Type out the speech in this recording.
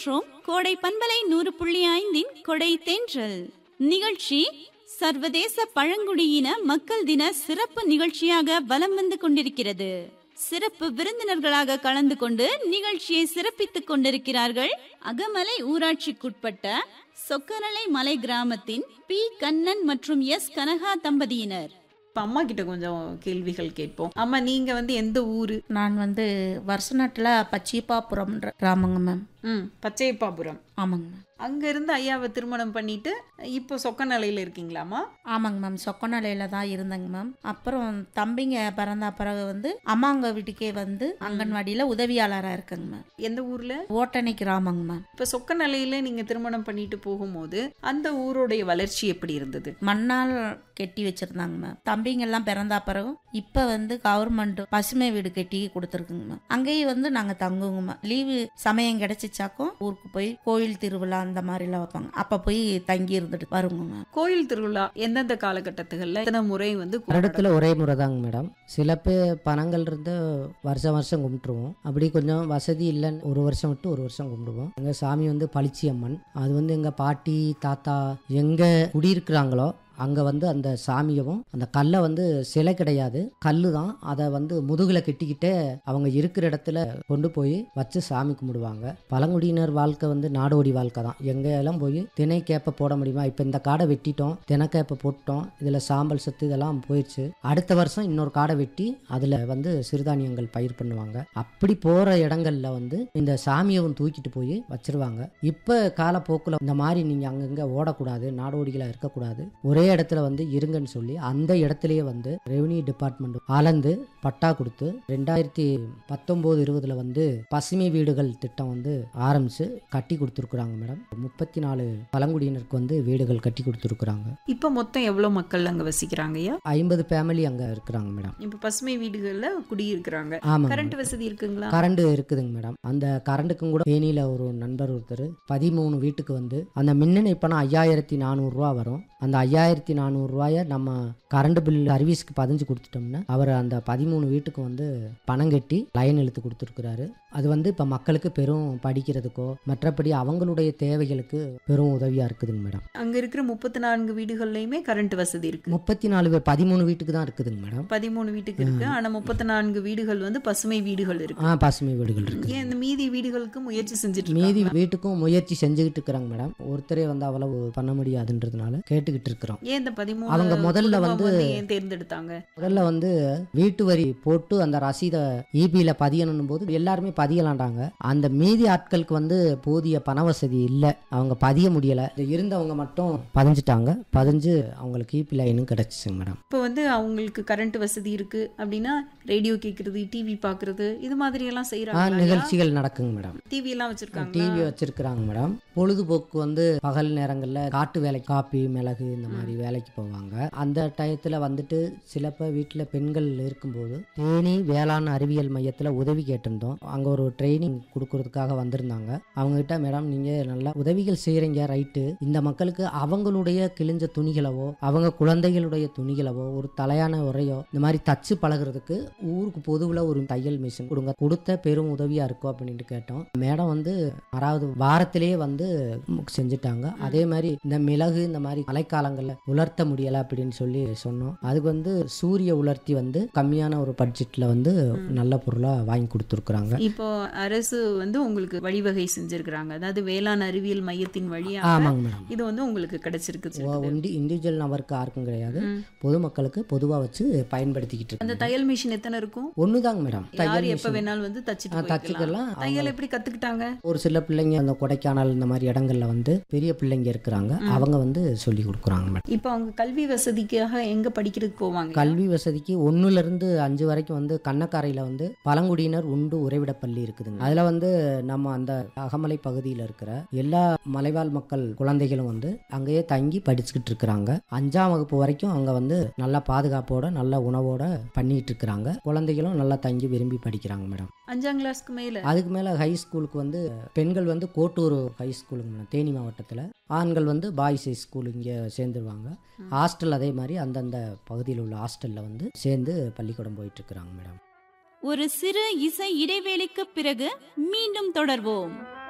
வருகின்றோம் கோடை பண்பலை நூறு புள்ளி ஐந்தின் கொடை தென்றல் நிகழ்ச்சி சர்வதேச பழங்குடியின மக்கள் தின சிறப்பு நிகழ்ச்சியாக வலம் வந்து கொண்டிருக்கிறது சிறப்பு விருந்தினர்களாக கலந்து கொண்டு நிகழ்ச்சியை சிறப்பித்துக் கொண்டிருக்கிறார்கள் அகமலை ஊராட்சிக்குட்பட்ட சொக்கரலை மலை கிராமத்தின் பி கண்ணன் மற்றும் எஸ் கனகா தம்பதியினர் இப்ப அம்மா கிட்ட கொஞ்சம் கேள்விகள் கேட்போம் அம்மா நீங்க வந்து எந்த ஊரு நான் வந்து வருஷநாட்டில் பச்சீப்பாபுரம்ன்ற கிராமங்க மேம் ம் பச்சையப்பாபுரம் ஆமாங்க மேம் அங்க இருந்து ஐயாவை திருமணம் பண்ணிட்டு இப்போ சொக்கநிலையில இருக்கீங்களாம்மா ஆமாங்க மேம் சொக்கநிலையில தான் இருந்தேங்க மேம் அப்புறம் தம்பிங்க பிறந்த பிறகு வந்து அம்மாங்க வீட்டுக்கே வந்து அங்கன்வாடியில் உதவியாளராக இருக்கேங்க மேம் எந்த ஊர்ல ஓட்டணை கிராமங்க மேம் இப்ப சொக்கநிலையில நீங்க திருமணம் பண்ணிட்டு போகும்போது அந்த ஊருடைய வளர்ச்சி எப்படி இருந்தது மண்ணால் கெட்டி வச்சிருந்தாங்க மேம் தம்பிங்க எல்லாம் பிறந்தா பிறகு இப்போ வந்து கவர்மெண்ட் பசுமை வீடு கட்டி கொடுத்துருக்குங்க மேம் அங்கேயே வந்து நாங்கள் தங்குவோங்க மேம் லீவு சமயம் கிடைச்சிச்சாக்கும் ஊருக்கு போய் கோயில் திருவிழா அந்த மாதிரிலாம் வைப்பாங்க அப்போ போய் தங்கி இருந்துட்டு வருங்க மேம் கோயில் திருவிழா எந்தெந்த காலகட்டத்துகள்ல எத்தனை முறை வந்து கொண்டாடுறாங்க? வருடத்தில் ஒரே முறை தாங்க மேடம் சில பேர் பணங்கள் இருந்து வருஷம் வருஷம் கும்பிட்டுருவோம் அப்படி கொஞ்சம் வசதி இல்லைன்னு ஒரு வருஷம் விட்டு ஒரு வருஷம் கும்பிடுவோம் எங்கள் சாமி வந்து பளிச்சி அம்மன் அது வந்து எங்கள் பாட்டி தாத்தா எங்கே குடியிருக்கிறாங்களோ அங்கே வந்து அந்த சாமியவும் அந்த கல்லை வந்து சிலை கிடையாது கல் தான் அதை வந்து முதுகில் கெட்டிக்கிட்டே அவங்க இருக்கிற இடத்துல கொண்டு போய் வச்சு சாமி கும்பிடுவாங்க பழங்குடியினர் வாழ்க்கை வந்து நாடோடி வாழ்க்கை தான் எங்கே எல்லாம் போய் தினை கேப்பை போட முடியுமா இப்போ இந்த காடை வெட்டிட்டோம் தினைக்கேப்பை போட்டோம் இதில் சாம்பல் சத்து இதெல்லாம் போயிடுச்சு அடுத்த வருஷம் இன்னொரு காடை வெட்டி அதில் வந்து சிறுதானியங்கள் பயிர் பண்ணுவாங்க அப்படி போகிற இடங்கள்ல வந்து இந்த சாமியவும் தூக்கிட்டு போய் வச்சிருவாங்க இப்போ காலப்போக்கில் இந்த மாதிரி நீங்கள் அங்கங்கே ஓடக்கூடாது நாடோடிகளாக இருக்கக்கூடாது ஒரே இடத்துல வந்து இருங்கன்னு சொல்லி அந்த இடத்துலயே வந்து ரெவன்யூ டிபார்ட்மெண்ட் அளந்து பட்டா கொடுத்து ரெண்டாயிரத்தி பத்தொம்போது இருபதுல வந்து பசுமை வீடுகள் திட்டம் வந்து ஆரம்பிச்சு கட்டி கொடுத்துருக்குறாங்க மேடம் முப்பத்தி நாலு பழங்குடியினருக்கு வந்து வீடுகள் கட்டி கொடுத்துருக்குறாங்க இப்ப மொத்தம் எவ்வளவு மக்கள் அங்க வசிக்கிறாங்க ஐயா ஐம்பது ஃபேமிலி அங்கே இருக்கிறாங்க மேடம் இப்ப பசுமை வீடுகள்ல குடியிருக்கிறாங்க ஆமாம் கரண்ட் வசதி இருக்குங்களா கரண்ட் இருக்குதுங்க மேடம் அந்த கரண்ட்டுக்கும் கூட தேனியில் ஒரு நண்பர் ஒருத்தர் பதிமூணு வீட்டுக்கு வந்து அந்த மின் இணைப்புனா ஐயாயிரத்தி நானூறுரூவா வரும் அந்த ஐயாயிரத்தி நானூறுரூவாய நம்ம கரண்ட் பில் சர்வீஸ்க்கு பதிஞ்சு கொடுத்துட்டோம்னா அவர் அந்த பதிமூணு வீட்டுக்கு வந்து பணம் கட்டி லைன் இழுத்து கொடுத்துருக்குறாரு அது வந்து இப்போ மக்களுக்கு பெரும் படிக்கிறதுக்கோ மற்றபடி அவங்களுடைய தேவைகளுக்கு பெரும் உதவியாக இருக்குதுங்க மேடம் அங்க இருக்கிற முப்பத்தி நான்கு வீடுகள்லயுமே கரண்ட் வசதி இருக்கு முப்பத்தி நாலு பேர் பதிமூணு வீட்டுக்கு தான் இருக்குதுங்க மேடம் பதிமூணு வீட்டுக்கு இருக்கு ஆனா முப்பத்தி நான்கு வீடுகள் வந்து பசுமை வீடுகள் இருக்கு ஆ பசுமை வீடுகள் இருக்குது ஏன் இந்த மீதி வீடுகளுக்கு முயற்சி செஞ்சுட்டு மீதி இருக்காங்களா? வீட்டுக்கும் முயற்சி செஞ்சுக்கிட்டு இருக்கிறாங்க மேடம் ஒருத்தரே வந்து அவ்வளவு பண்ண முடியாதுன்றதுனால கேட்டுக்கிட்டு இருக்கிறோம் ஏன் இந்த பதிமூணு அவங்க முதல்ல குடும்பம் வந்து- ஏன் தேர்ந்தெடுத்தாங்க முதல்ல வந்து வீட்டு வரி போட்டு அந்த ரசீதை இபியில் பதியணும் போது எல்லாருமே பதியலாண்டாங்க அந்த மீதி ஆட்களுக்கு வந்து போதிய பண வசதி இல்லை அவங்க பதிய முடியலை இருந்தவங்க மட்டும் பதிஞ்சிட்டாங்க பதிஞ்சு அவங்களுக்கு இபி லைனும் கிடைச்சிச்சுங்க மேடம் இப்போ வந்து அவங்களுக்கு கரண்ட் வசதி இருக்கு அப்படின்னா ரேடியோ கேக்குறது டிவி பாக்குறது இது மாதிரி எல்லாம் ஆ செய்யறாங்க நிகழ்ச்சிகள் நடக்குங்க மேடம் டிவி எல்லாம் வச்சிருக்காங்க டிவி வச்சிருக்கிறாங்க மேடம் பொழுதுபோக்கு வந்து பகல் நேரங்களில் காட்டு வேலை காப்பி மிளகு இந்த மாதிரி வேலைக்கு போவாங்க அந்த டயத்தில் வந்துட்டு சில பேர் வீட்டில் பெண்கள் இருக்கும்போது தேனி வேளாண் அறிவியல் மையத்தில் உதவி கேட்டிருந்தோம் அங்கே ஒரு ட்ரைனிங் கொடுக்கறதுக்காக வந்திருந்தாங்க அவங்ககிட்ட மேடம் நீங்கள் நல்லா உதவிகள் செய்கிறீங்க ரைட்டு இந்த மக்களுக்கு அவங்களுடைய கிழிஞ்ச துணிகளவோ அவங்க குழந்தைகளுடைய துணிகளவோ ஒரு தலையான உரையோ இந்த மாதிரி தச்சு பழகுறதுக்கு ஊருக்கு பொதுவில் ஒரு தையல் மிஷின் கொடுங்க கொடுத்த பெரும் உதவியாக இருக்கும் அப்படின்ட்டு கேட்டோம் மேடம் வந்து ஆறாவது வாரத்திலேயே வந்து செஞ்சுட்டாங்க அதே மாதிரி இந்த மிளகு இந்த மாதிரி மழைக்காலங்களில் உலர்த்த முடியலை அப்படின்னு சொல்லி சொன்னோம் அதுக்கு வந்து சூரிய உலர்த்தி வந்து கம்மியான ஒரு பட்ஜெட்டில் வந்து நல்ல பொருளாக வாங்கி கொடுத்துருக்குறாங்க இப்போ அரசு வந்து உங்களுக்கு வழிவகை செஞ்சிருக்கிறாங்க அதாவது வேளாண் அறிவியல் மையத்தின் வழியா ஆமாங்க மேடம் இது வந்து உங்களுக்கு கிடைச்சிருக்கு இண்டி இண்டிவிஜுவல் நபருக்கு யாருக்கும் கிடையாது பொதுமக்களுக்கு பொதுவாக வச்சு பயன்படுத்திக்கிட்டு அந்த இருக்கு தையல் மிஷின் எத்தனை இருக்கும் ஒண்ணுதாங்க மேடம் யார் தையல் எப்ப machine. வேணாலும் வந்து தச்சுட்டு ஆ, போய்க்கலாம். தச்சுக்கலாம். தையல் எப்படி கத்துக்கிட்டாங்க ஒரு சில பிள்ளைங்க அந்த கொடைக்கானல் இந்த மாதிரி இடங்கள்ல வந்து பெரிய பிள்ளைங்க இருக்கிறாங்க அவங்க வந்து சொல்லி கொடுக்குறாங்க மேடம் இப்போ அவங்க கல்வி வசதிக்காக எங்க படிக்கிறதுக்கு போவாங்க கல்வி வசதிக்கு ஒண்ணுல இருந்து அஞ்சு வரைக்கும் வந்து கண்ணக்காரையில வந்து பழங்குடியினர் உண்டு உறைவிட பள்ளி இருக்குதுங்க அதுல வந்து நம்ம அந்த அகமலை பகுதியில் இருக்கிற எல்லா மலைவாழ் மக்கள் குழந்தைகளும் வந்து அங்கேயே தங்கி படிச்சுக்கிட்டு இருக்கிறாங்க அஞ்சாம் வகுப்பு வரைக்கும் அங்க வந்து நல்ல பாதுகாப்போட நல்ல உணவோட பண்ணிட்டு இருக்கிறாங்க குழந்தைகளும் நல்லா தங்கி விரும்பி படிக்கிறாங்க மேடம் அஞ்சாம் கிளாஸ்க்கு மேல அதுக்கு மேலே ஹை ஸ்கூலுக்கு வந்து பெண்கள் வந்து கோட்டூர் ஹை ஸ்கூலுங்க மேடம் தேனி மாவட்டத்தில் ஆண்கள் வந்து பாய்ஸ் ஹை ஸ்கூல் இங்கே சேர்ந்துருவாங்க ஹாஸ்டல் அதே மாதிரி அந்தந்த பகுதியில் உள்ள ஹாஸ்டலில் வந்து சேர்ந்து பள்ளிக்கூடம் போயிட்டு இருக்கிறாங்க மேடம் ஒரு சிறு இசை இடைவேளைக்கு பிறகு மீண்டும் தொடர்வோம்